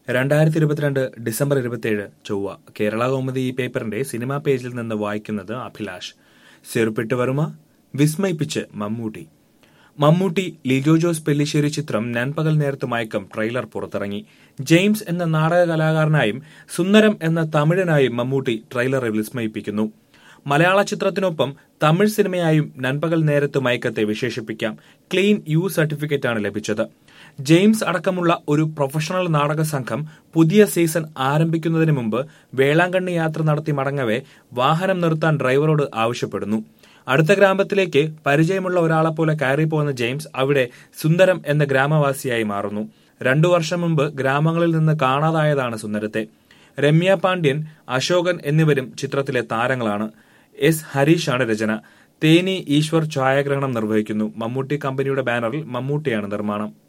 രണ്ടായിരത്തി ഇരുപത്തിരണ്ട് ഡിസംബർ ഇരുപത്തിയേഴ് ചൊവ്വ കേരള കൗമുദി ഈ പേപ്പറിന്റെ സിനിമാ പേജിൽ നിന്ന് വായിക്കുന്നത് അഭിലാഷ് ചെറുപ്പിട്ട് വരുമ വിസ്മയിപ്പിച്ച് മമ്മൂട്ടി മമ്മൂട്ടി ലിജോ ജോസ് പെല്ലിശ്ശേരി ചിത്രം നൻപകൽ നേരത്ത് മയക്കം ട്രെയിലർ പുറത്തിറങ്ങി ജെയിംസ് എന്ന നാടക കലാകാരനായും സുന്ദരം എന്ന തമിഴനായും മമ്മൂട്ടി ട്രെയിലറെ വിസ്മയിപ്പിക്കുന്നു മലയാള ചിത്രത്തിനൊപ്പം തമിഴ് സിനിമയായും നൻപകൽ നേരത്ത് മയക്കത്തെ വിശേഷിപ്പിക്കാം ക്ലീൻ യു സർട്ടിഫിക്കറ്റാണ് ലഭിച്ചത് ജെയിംസ് അടക്കമുള്ള ഒരു പ്രൊഫഷണൽ നാടക സംഘം പുതിയ സീസൺ ആരംഭിക്കുന്നതിന് മുമ്പ് വേളാങ്കണ്ണി യാത്ര നടത്തി മടങ്ങവേ വാഹനം നിർത്താൻ ഡ്രൈവറോട് ആവശ്യപ്പെടുന്നു അടുത്ത ഗ്രാമത്തിലേക്ക് പരിചയമുള്ള ഒരാളെപ്പോലെ കയറിപ്പോകുന്ന ജെയിംസ് അവിടെ സുന്ദരം എന്ന ഗ്രാമവാസിയായി മാറുന്നു രണ്ടു വർഷം മുമ്പ് ഗ്രാമങ്ങളിൽ നിന്ന് കാണാതായതാണ് സുന്ദരത്തെ രമ്യ പാണ്ഡ്യൻ അശോകൻ എന്നിവരും ചിത്രത്തിലെ താരങ്ങളാണ് എസ് ഹരീഷാണ് രചന തേനി ഈശ്വർ ഛായാഗ്രഹണം നിർവഹിക്കുന്നു മമ്മൂട്ടി കമ്പനിയുടെ ബാനറിൽ മമ്മൂട്ടിയാണ് നിർമ്മാണം